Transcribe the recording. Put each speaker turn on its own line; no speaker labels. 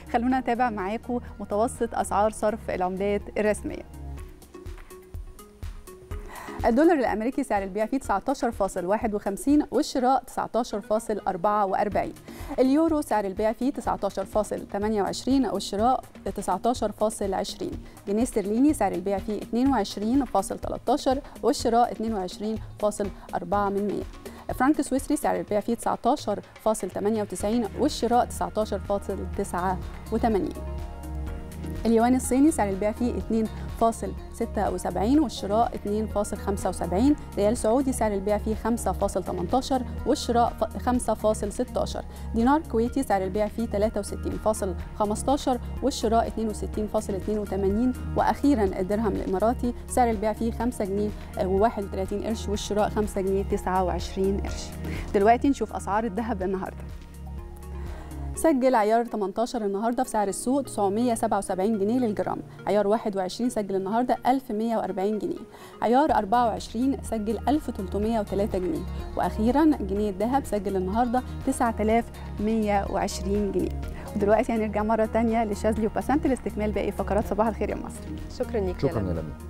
خلونا نتابع معاكم متوسط اسعار صرف العملات الرسميه الدولار الامريكي سعر البيع فيه 19.51 والشراء 19.44 اليورو سعر البيع فيه 19.28 والشراء 19.20 جنيه استرليني سعر البيع فيه 22.13 والشراء 22.4 من 100 فرانك سويسري سعر البيع فيه 19.98 والشراء 19.89 اليوان الصيني سعر البيع فيه 2.76 والشراء 2.75 ريال سعودي سعر البيع فيه 5.18 والشراء 5.16 دينار كويتي سعر البيع فيه 63.15 والشراء 62.82 واخيرا الدرهم الاماراتي سعر البيع فيه 5 جنيه و31 قرش والشراء 5 جنيه 29 قرش دلوقتي نشوف اسعار الذهب النهارده سجل عيار 18 النهارده في سعر السوق 977 جنيه للجرام، عيار 21 سجل النهارده 1140 جنيه، عيار 24 سجل 1303 جنيه، واخيرا جنيه الذهب سجل النهارده 9120 جنيه. ودلوقتي هنرجع مره ثانيه لشاذلي وبسنت لاستكمال باقي فقرات صباح الخير يا مصر.
شكرا ليك
شكرا يا لميا